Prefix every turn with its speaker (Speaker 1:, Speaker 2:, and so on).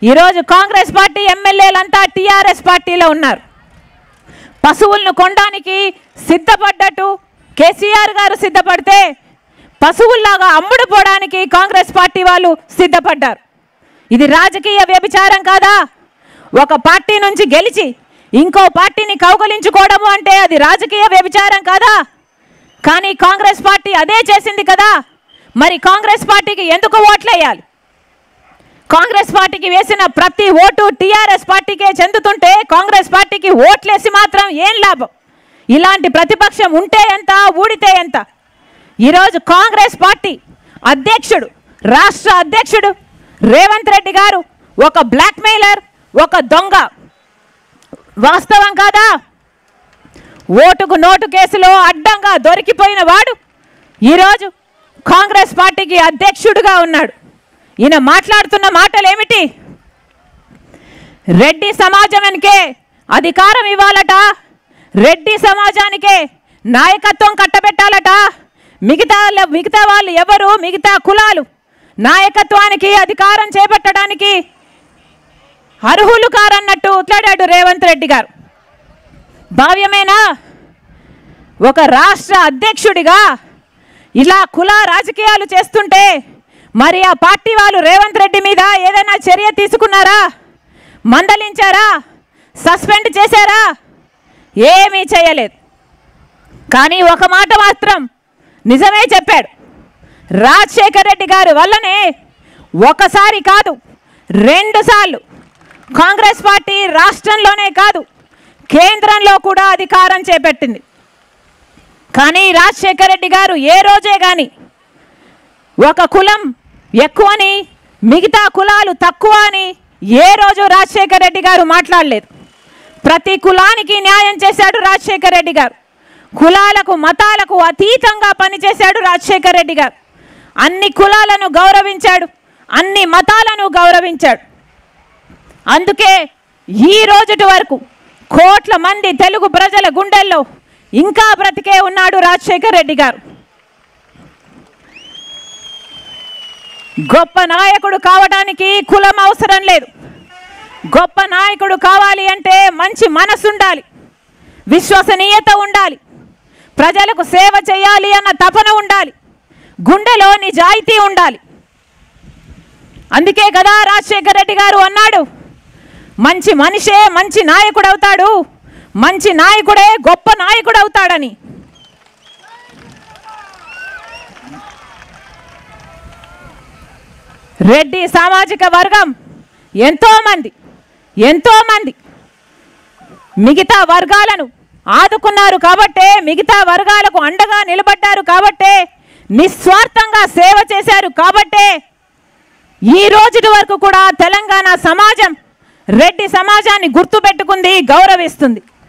Speaker 1: ఈరోజు Congress party ఎమ్మెల్యేలంతా TRS పార్టీలో ఉన్నారు పశువులను కొనడానికి సిద్ధపడ్డట్టు కేసీఆర్ గారు సిద్ధపడితే పశువుల్లాగా అమ్ముడు పోవడానికి కాంగ్రెస్ పార్టీ వాళ్ళు సిద్ధపడ్డారు ఇది రాజకీయ వ్యభిచారం కాదా ఒక పార్టీ నుంచి గెలిచి ఇంకో పార్టీని కౌగలించుకోవడము అంటే అది రాజకీయ వ్యభిచారం కాదా కానీ కాంగ్రెస్ పార్టీ అదే చేసింది కదా మరి కాంగ్రెస్ పార్టీకి ఎందుకు ఓట్లేయాలి కాంగ్రెస్ పార్టీకి వేసిన ప్రతి ఓటు టీఆర్ఎస్ పార్టీకే చెందుతుంటే కాంగ్రెస్ పార్టీకి ఓట్లేసి మాత్రం ఏం లాభం ఇలాంటి ప్రతిపక్షం ఉంటే ఎంత ఊడితే ఎంత ఈరోజు కాంగ్రెస్ పార్టీ అధ్యక్షుడు రాష్ట్ర అధ్యక్షుడు రేవంత్ రెడ్డి గారు ఒక బ్లాక్మెయిలర్ ఒక దొంగ వాస్తవం కాదా ఓటుకు నోటు కేసులో అడ్డంగా దొరికిపోయిన వాడు ఈరోజు కాంగ్రెస్ పార్టీకి అధ్యక్షుడుగా ఉన్నాడు ఈయన మాట్లాడుతున్న మాటలు ఏమిటి రెడ్డి సమాజం వెనకే అధికారం ఇవ్వాలట రెడ్డి సమాజానికే నాయకత్వం కట్టబెట్టాలట మిగతా మిగతా వాళ్ళు ఎవరు మిగతా కులాలు నాయకత్వానికి అధికారం చేపట్టడానికి అర్హులు కారన్నట్టు ఉట్లాడాడు రేవంత్ రెడ్డి గారు భావ్యమేనా ఒక రాష్ట్ర అధ్యక్షుడిగా ఇలా కుల రాజకీయాలు చేస్తుంటే మరి ఆ పార్టీ వాళ్ళు రేవంత్ రెడ్డి మీద ఏదైనా చర్య తీసుకున్నారా మందలించారా సస్పెండ్ చేశారా ఏమీ చేయలేదు కానీ ఒక మాట మాత్రం నిజమే చెప్పాడు రాజశేఖర్ రెడ్డి గారి వల్లనే ఒకసారి కాదు రెండు సార్లు కాంగ్రెస్ పార్టీ రాష్ట్రంలోనే కాదు కేంద్రంలో కూడా అధికారం చేపట్టింది కానీ రాజశేఖర రెడ్డి గారు ఏ రోజే కానీ ఒక కులం ఎక్కువని మిగతా కులాలు తక్కువ అని ఏ రోజు రాజశేఖర రెడ్డి గారు మాట్లాడలేదు ప్రతి కులానికి న్యాయం చేశాడు రాజశేఖర రెడ్డి గారు కులాలకు మతాలకు అతీతంగా పనిచేశాడు రాజశేఖర రెడ్డి గారు అన్ని కులాలను గౌరవించాడు అన్ని మతాలను గౌరవించాడు అందుకే ఈ రోజుటి వరకు కోట్ల మంది తెలుగు ప్రజల గుండెల్లో ఇంకా బ్రతికే ఉన్నాడు రాజశేఖర్ రెడ్డి గారు గొప్ప నాయకుడు కావడానికి కులం అవసరం లేదు గొప్ప నాయకుడు కావాలి అంటే మంచి మనసు ఉండాలి విశ్వసనీయత ఉండాలి ప్రజలకు సేవ చేయాలి అన్న తపన ఉండాలి గుండెలో నిజాయితీ ఉండాలి అందుకే కదా రాజశేఖర్ రెడ్డి గారు అన్నాడు మంచి మనిషే మంచి నాయకుడు అవుతాడు మంచి నాయకుడే గొప్ప నాయకుడు అవుతాడని రెడ్డి సామాజిక వర్గం ఎంతో మంది ఎంతో మంది మిగతా వర్గాలను ఆదుకున్నారు కాబట్టే మిగతా వర్గాలకు అండగా నిలబడ్డారు కాబట్టే నిస్వార్థంగా సేవ చేశారు కాబట్టే ఈ రోజుటి వరకు కూడా తెలంగాణ సమాజం రెడ్డి సమాజాన్ని గుర్తుపెట్టుకుంది గౌరవిస్తుంది